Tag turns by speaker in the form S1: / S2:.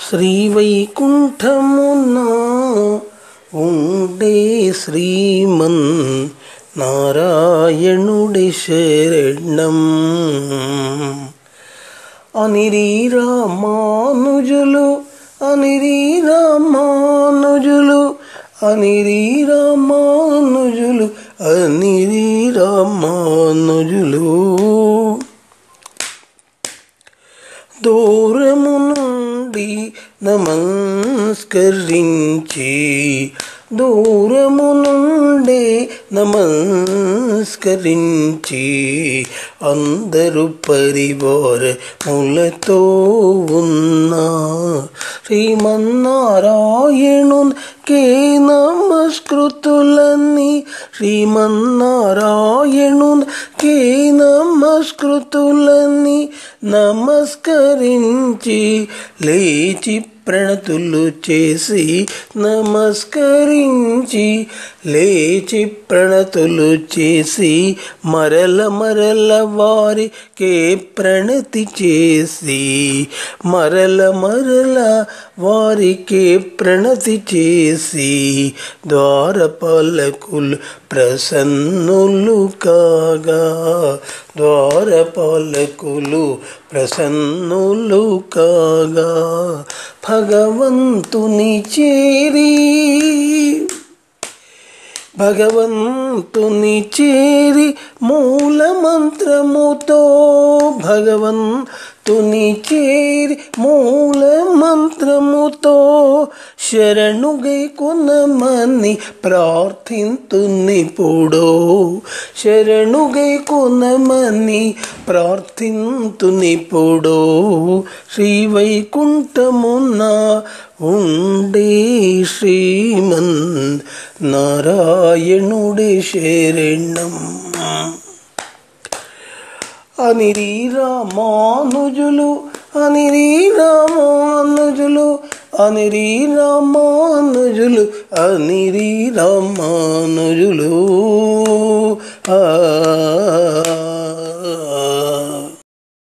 S1: శ్రీవైకుంఠమున ఉండే శ్రీమన్ నారాయణుడి శరణం అనిరి రామానుజులు అనిరి రామానుజులు అనిరి రామానుజులు అనిరి రామానుజులు దూరము నుండి నమస్కరించి దూరము నుండి నమస్కరించి అందరు పరివారములతో ఉన్న శ్రీమన్నారాయణున్ కే నమస్కృతులన్నీ శ్రీమన్నారాయణున్ కే నమస్కృతులన్నీ నమస్కరించి లేచి ప్రణతులు చేసి నమస్కరించి లేచి ప్రణతులు చేసి మరల మరల వారికే ప్రణతి చేసి మరల మరల వారికే ప్రణతి చేసి ద్వారపాలకులు ప్రసన్నులు కాగా ద్వారపాలకులు ప్రసన్నులు కాగా భగవంతుని చేరి భగవంతుని చేరి మూల మంత్రముతో భగవంతుని చేరి మూల మంత్రముతో శరణుగై కొనమని ప్రార్థింతునిపుడో శరణుగై కొనమని ప్రార్థింతునిపుడో శ్రీ వైకుంఠమున ఉండే శ్రీమన్ నారాయణుడి శరణం అనిరి రామానుజులు అనిరి రామానుజులు అనిరి రామానుజులు అనిరి రామానుజులు